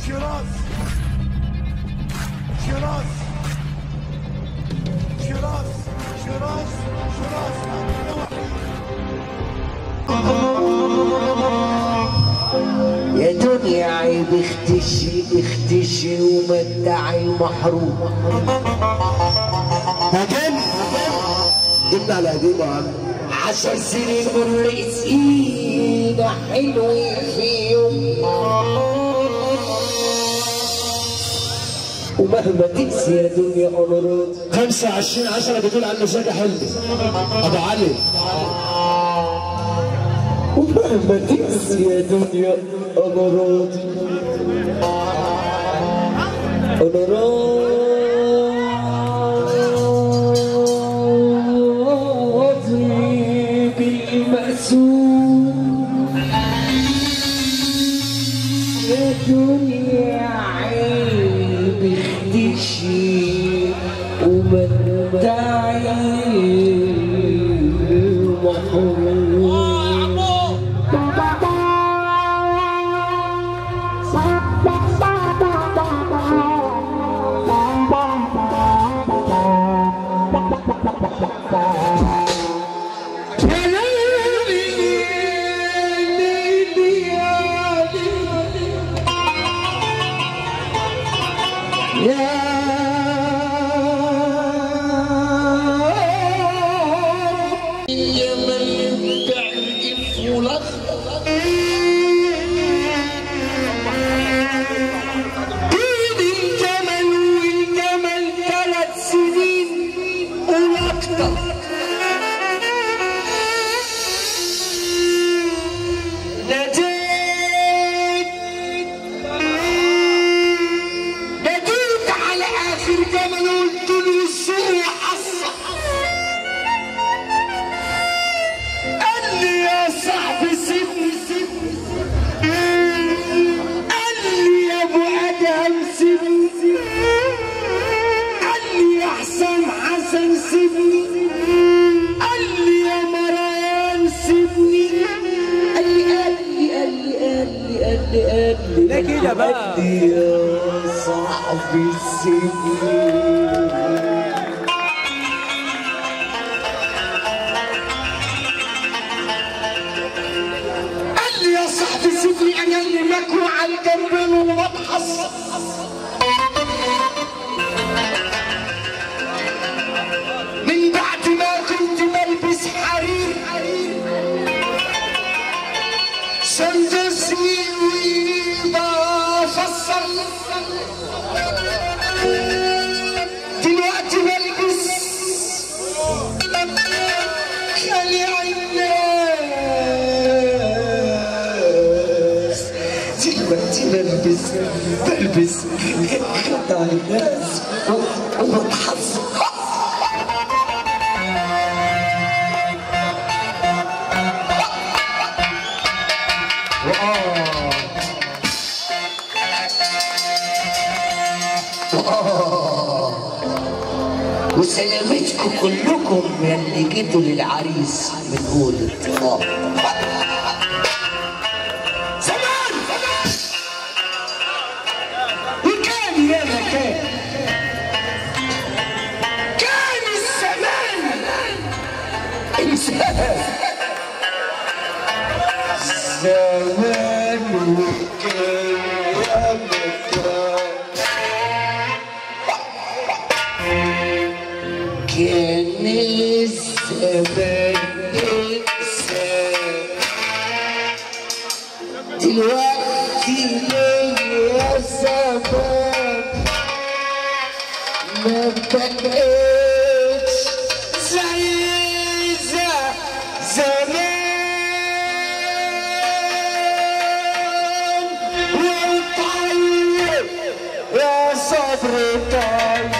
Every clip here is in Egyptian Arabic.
شراس شراس شراس شراس شراس يا دنيا عيب اختشي اختشي ومدعي محروم هجن جبنا على قديم يا عم عشر سنين بنرقص ايدنا حلوين فيهم ومهما تقسي يا دنيا امراض 25 10 بتقول عنه شاكة حلو ابو علي ومهما تقسي يا دنيا امراض امراضي بالمقسوم يا دنيا عيب اختشي ومدعي محروم الجمل تعرف بين الجمل والجمل ثلاث سنين واكتر ناديت ناديت على اخر جمل وقلت له السوق وحصل قال لي يا صاحبي سيبني سيبني قال لي يا ابو ادهم سيبني قال لي يا حسام حسن سيبني قال لي يا مروان سيبني قال لي قال لي قال لي قال لي قال لي قال لي لا كده بقى. قال لي يا صاحبي سيبني قال لي يا صاحبي سيبني انا اللي ماكله على الجنبين ومبحص من بعد ما كنت بلبس حرير سندسني وبفصل دلوقتي بلبس خليع الناس دلوقتي بلبس بلبس خدع الناس وبتحصل وسلامتكم كلكم يا اللي جيتوا للعريس بنقول اتفاق زمان زمان وكان يا مكان كان الزمان انسان زمان وكان يا مكان كان الزمان إنسان دلوقتي ليا زمان ما بقتش زي ز- زمان وطيب يا صبر طيب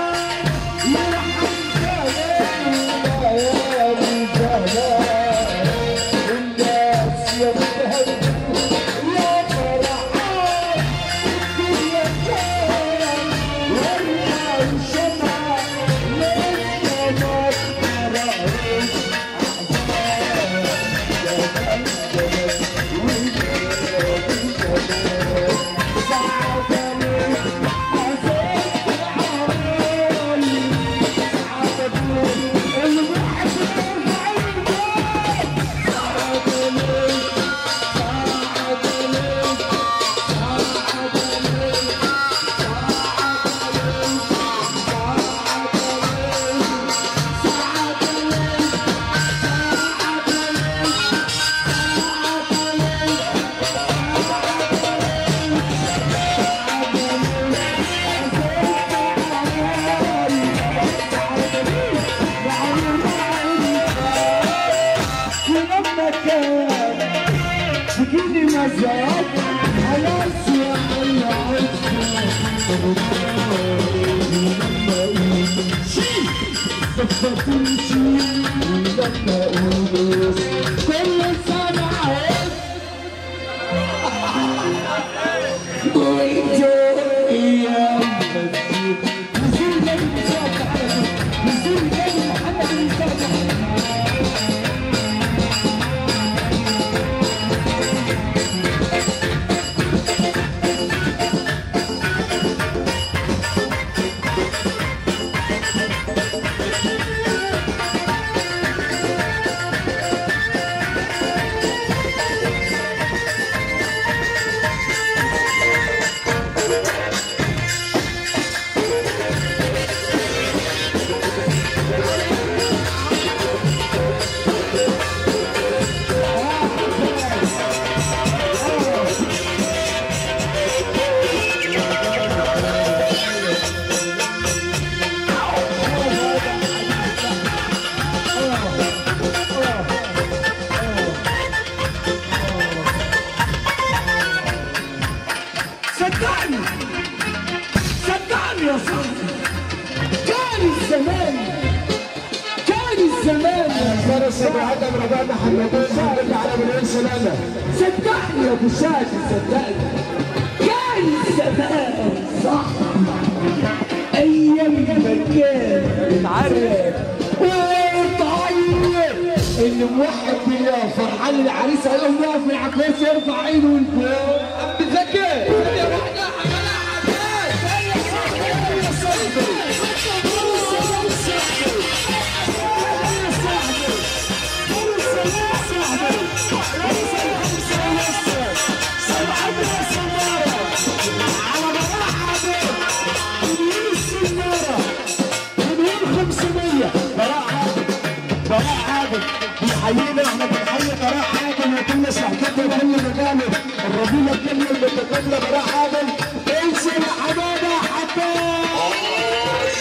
يا الزواج خلاص يا عم كل سنة عيد وانتو ايام بسيط نسيب جاي مساعدة نسيب جاي محمد المساعدة صدقني صدقني يا صاحبي كان الزمان كان الزمان يا كان السماعات من ربعنا حمدين حمدين على مليون سلامة صدقني يا ابو شادي صدقني كان الزمان صح ايام ما كان اتعرف وطيب اللي موحد بالله فرحان العريس هيقوم واقف من على الكرسي يرفع عينه لفوق بتذكر يا واحده حيينا احنا بنحيي براء عادل وكل صحبته كل مكانه الرجوله الكلمه اللي بتقابله براء عادل انسى يا حبايبي حبايب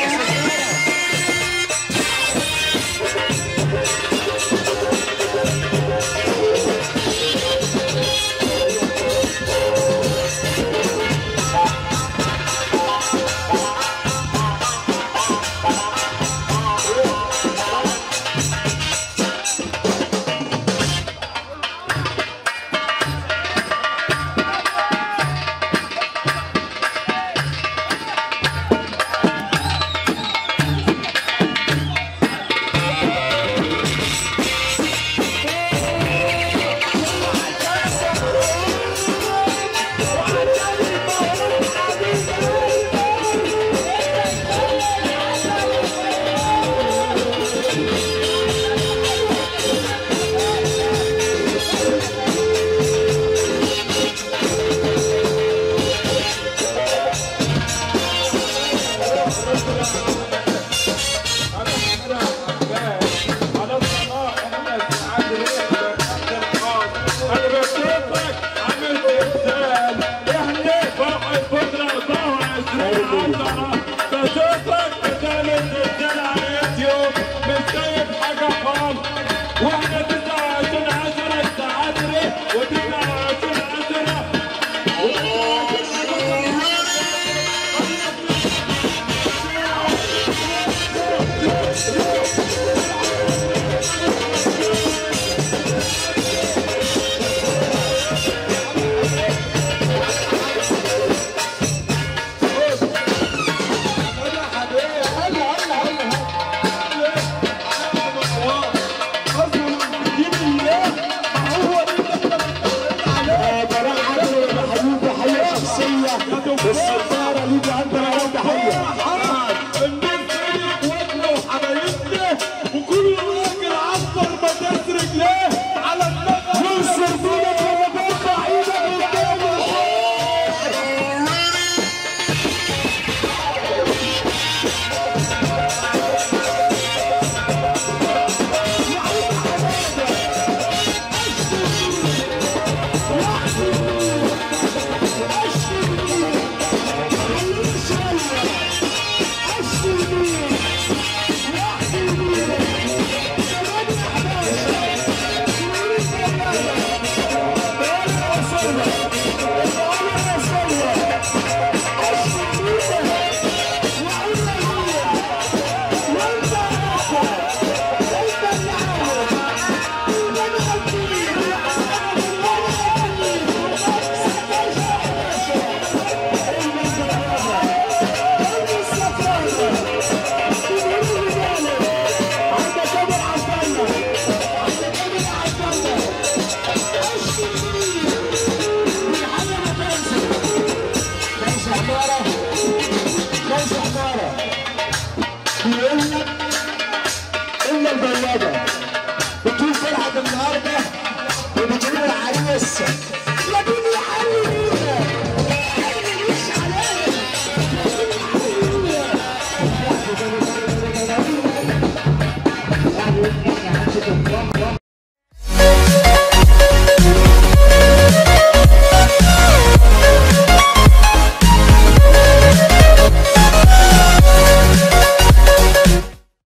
واحنا تسعة عشان عشرة التعادري وتسعة عشان عشرة خمسة يا دنيا حلوة حلوة مش عليا يا دنيا حلوة